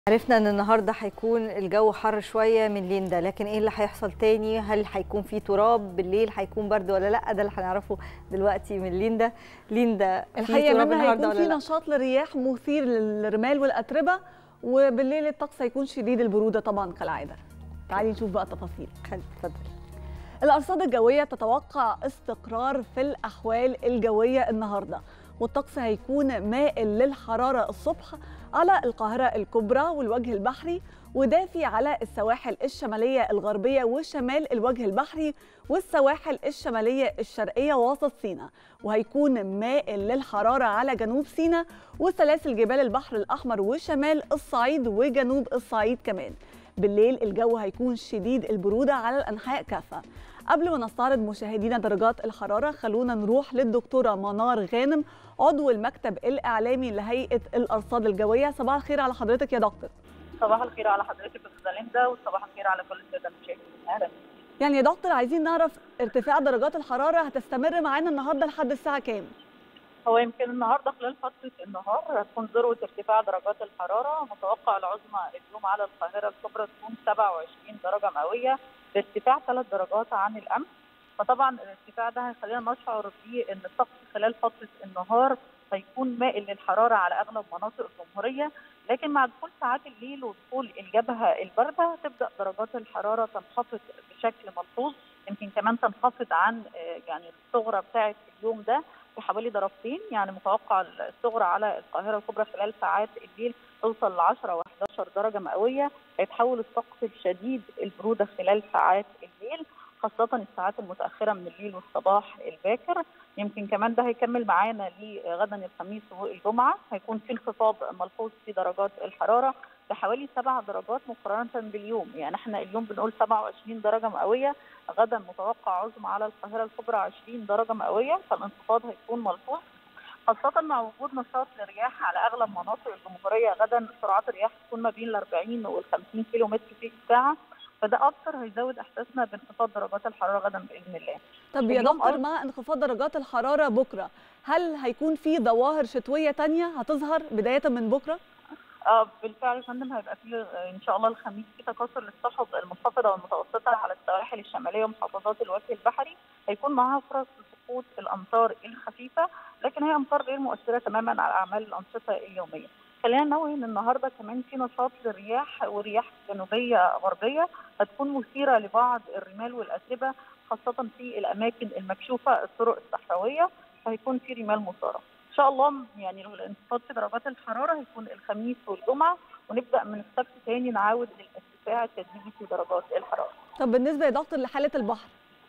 عرفنا ان النهارده هيكون الجو حر شويه من ليندا لكن ايه اللي هيحصل تاني هل هيكون في تراب بالليل هيكون برد ولا لا ده اللي هنعرفه دلوقتي من ليندا ليندا في الحقيقه تراب منى النهارده هيكون في ولا لا نشاط للرياح مثير للرمال والاتربه وبالليل الطقس هيكون شديد البروده طبعا كالعاده تعالي نشوف بقى التفاصيل خلي اتفضل الأرصاد الجوية تتوقع استقرار في الأحوال الجوية النهاردة والطقس هيكون مائل للحرارة الصبح على القاهرة الكبرى والوجه البحري ودافي على السواحل الشمالية الغربية وشمال الوجه البحري والسواحل الشمالية الشرقية وسط سيناء وهيكون مائل للحرارة على جنوب سيناء وسلاسل جبال البحر الأحمر وشمال الصعيد وجنوب الصعيد كمان بالليل الجو هيكون شديد البرودة على الأنحاء كافة قبل ما نستعرض مشاهدينا درجات الحرارة خلونا نروح للدكتورة منار غانم عضو المكتب الإعلامي لهيئة الأرصاد الجوية صباح الخير على حضرتك يا دكتور صباح الخير على حضرتك استاذه ليندا وصباح الخير على كل الساده المشاهدين اهلا يعني يا دكتور عايزين نعرف ارتفاع درجات الحرارة هتستمر معانا النهاردة لحد الساعة كام؟ هو يمكن النهارده خلال فتره النهار هتكون ذروه ارتفاع درجات الحراره متوقع العظمى اليوم على القاهره الكبرى تكون 27 درجه مئويه بارتفاع 3 درجات عن الامس فطبعا الارتفاع ده هيخلينا نشعر بيه ان الطقس خلال فتره النهار هيكون مائل للحراره على اغلب مناطق الجمهوريه لكن مع دخول ساعات الليل ودخول الجبهه البارده تبدا درجات الحراره تنخفض بشكل ملحوظ يمكن كمان تنخفض عن آه، يعني الصغرى بتاعه اليوم ده بحوالي درجتين يعني متوقع الصغرى على القاهره الكبرى خلال ساعات الليل توصل ل 10 و11 درجه مئويه هيتحول الطقس الشديد البروده خلال ساعات الليل خاصة الساعات المتأخرة من الليل والصباح الباكر يمكن كمان ده هيكمل معانا لغدا الخميس والجمعة هيكون في انخفاض ملحوظ في درجات الحرارة بحوالي 7 درجات مقارنة باليوم يعني احنا اليوم بنقول 27 درجة مئوية غدا متوقع عظمى على القاهرة الكبرى 20 درجة مئوية فالانخفاض هيكون ملحوظ خاصة مع وجود نشاط للرياح على أغلب مناطق الجمهورية غدا سرعات الرياح تكون ما بين ال 40 وال 50 كيلو متر في الساعة فده أكثر هيزود إحساسنا بانخفاض درجات الحرارة غدا بإذن الله. طب يا اليوم دكتور أرض- مع انخفاض درجات الحرارة بكرة هل هيكون في ظواهر شتوية تانية هتظهر بداية من بكرة؟ اه بالفعل يا فندم هيبقى في آه، ان شاء الله الخميس في تكاثر للسحب المنخفضه والمتوسطه على السواحل الشماليه ومحافظات الوجه البحري هيكون معاها فرص لسقوط الامطار الخفيفه لكن هي امطار غير مؤثره تماما على اعمال الانشطه اليوميه. خلينا ننوه ان النهارده كمان في نشاط للرياح ورياح جنوبيه غربيه هتكون مثيره لبعض الرمال والاتربه خاصه في الاماكن المكشوفه الطرق الصحراويه فهيكون في رمال مثاره. ان شاء الله يعني الانخفاض في درجات الحراره هيكون الخميس والجمعه ونبدا من السبت تاني نعاود للارتفاع التدريجي في درجات الحراره. طب بالنسبة يا دكتور لحالة البحر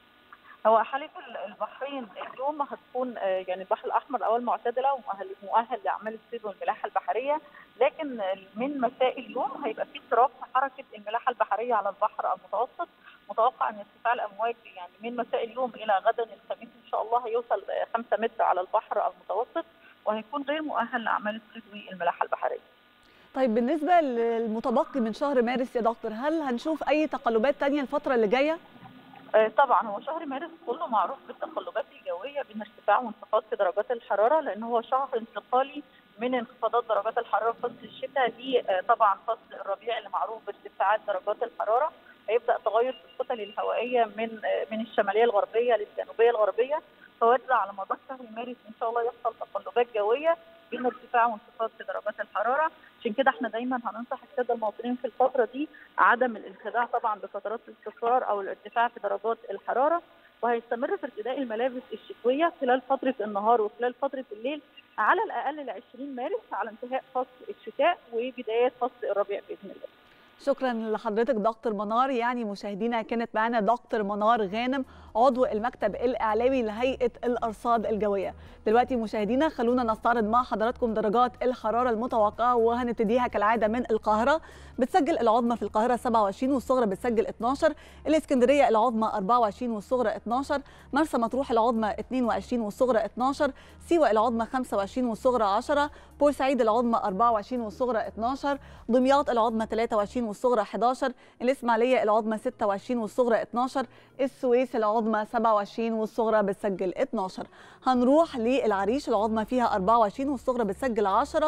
هو حاله ال- البحرين اليوم هتكون آه، يعني البحر الاحمر الاول معتدله ومؤهل مؤهل لاعمال الصيد والملاحه البحريه لكن من مساء اليوم هيبقى في اضطراب في حركه الملاحه البحريه على البحر المتوسط متوقع ان ارتفاع الامواج يعني من مساء اليوم الى غدا الخميس ان شاء الله هيوصل 5 متر على البحر المتوسط وهيكون غير مؤهل لاعمال الصيد والملاحه البحريه. طيب بالنسبة للمتبقي من شهر مارس يا دكتور هل هنشوف أي تقلبات تانية الفترة اللي جاية؟ آه، طبعا هو شهر مارس كله معروف بالتقلبات الجويه بين ارتفاع وانخفاض في درجات الحراره لان هو شهر انتقالي من انخفاضات درجات الحراره في فصل الشتاء لطبعا فصل الربيع اللي معروف بارتفاعات درجات الحراره هيبدا تغير في الكتل الهوائيه من آه، من الشماليه الغربيه للجنوبيه الغربيه فوارد على مدار شهر مارس ان شاء الله يحصل تقلبات جويه بين ارتفاع وانخفاض في درجات الحراره عشان كده احنا دايما هننصح الساده المواطنين في الفتره دي عدم الانخداع طبعا بفترات الاستقرار او الارتفاع في درجات الحراره وهيستمر في ارتداء الملابس الشتويه خلال فتره النهار وخلال فتره الليل على الاقل ل 20 مارس على انتهاء فصل الشتاء وبدايه فصل الربيع باذن الله. شكرا لحضرتك دكتور منار يعني مشاهدينا كانت معانا دكتور منار غانم عضو المكتب الاعلامي لهيئه الارصاد الجويه دلوقتي مشاهدينا خلونا نستعرض مع حضراتكم درجات الحراره المتوقعه وهنبتديها كالعاده من القاهره بتسجل العظمى في القاهره 27 والصغرى بتسجل 12 الاسكندريه العظمى 24 والصغرى 12 مرسى مطروح العظمى 22 والصغرى 12 سيوه العظمى 25 والصغرى 10 بورسعيد العظمى 24 والصغرى 12 دمياط العظمى 23 والصغرى 11 الإسماعيلية العظمى 26 والصغرى 12 السويس العظمى 27 والصغرى بتسجل 12 هنروح للعريش العظمى فيها 24 والصغرى بتسجل 10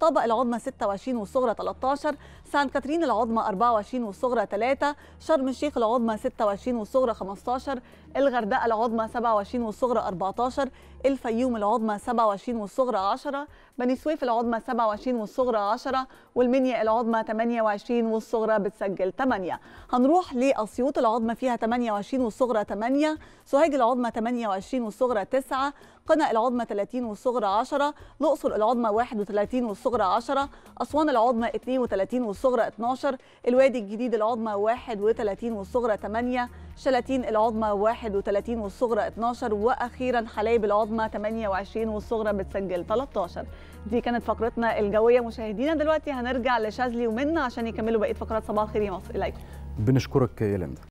طابق العظمى 26 والصغرى 13 سان كاترين العظمى 24 والصغرى 3 شرم الشيخ العظمى 26 والصغرى 15 الغردقه العظمى 27 والصغرى 14 الفيوم العظمى 27 والصغرى 10 بني سويف العظمى 27 والصغرى 10 والمنيا العظمى 28 والصغرى بتسجل 8 هنروح لاسيوط العظمى فيها 28 والصغرى 8 سوهاج العظمى 28 والصغرى 9 قنا العظمى 30 والصغرى 10 الاقصر العظمى 31 والصغرى 10 اسوان العظمى 32 والصغرى 12 الوادي الجديد العظمى 31 والصغرى 8 شلاتين العظمى 31 والصغرى 12 واخيرا حلايب العظمى 28 والصغرى بتسجل 13 دي كانت فقرتنا الجويه مشاهدينا دلوقتي هنرجع لشاذلي ومنى عشان يكملوا بقيه فقرات صباح الخير يا مصر اليكم بنشكرك يا ليندا